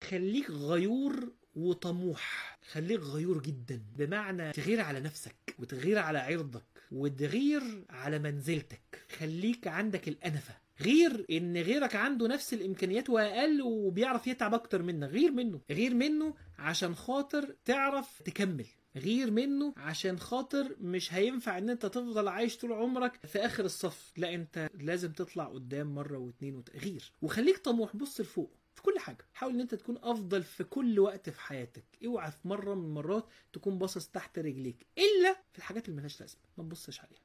خليك غيور وطموح خليك غيور جدا بمعنى تغير على نفسك وتغير على عرضك وتغير على منزلتك خليك عندك الأنفة غير ان غيرك عنده نفس الامكانيات واقل وبيعرف يتعب اكتر منك غير منه غير منه عشان خاطر تعرف تكمل غير منه عشان خاطر مش هينفع ان انت تفضل عايش طول عمرك في اخر الصف لا انت لازم تطلع قدام مره واتنين وت... غير وخليك طموح بص لفوق في كل حاجه حاول ان انت تكون افضل في كل وقت في حياتك اوعى في مره من المرات تكون باصص تحت رجليك الا في الحاجات اللي ملهاش لازمه ما تبصش عليها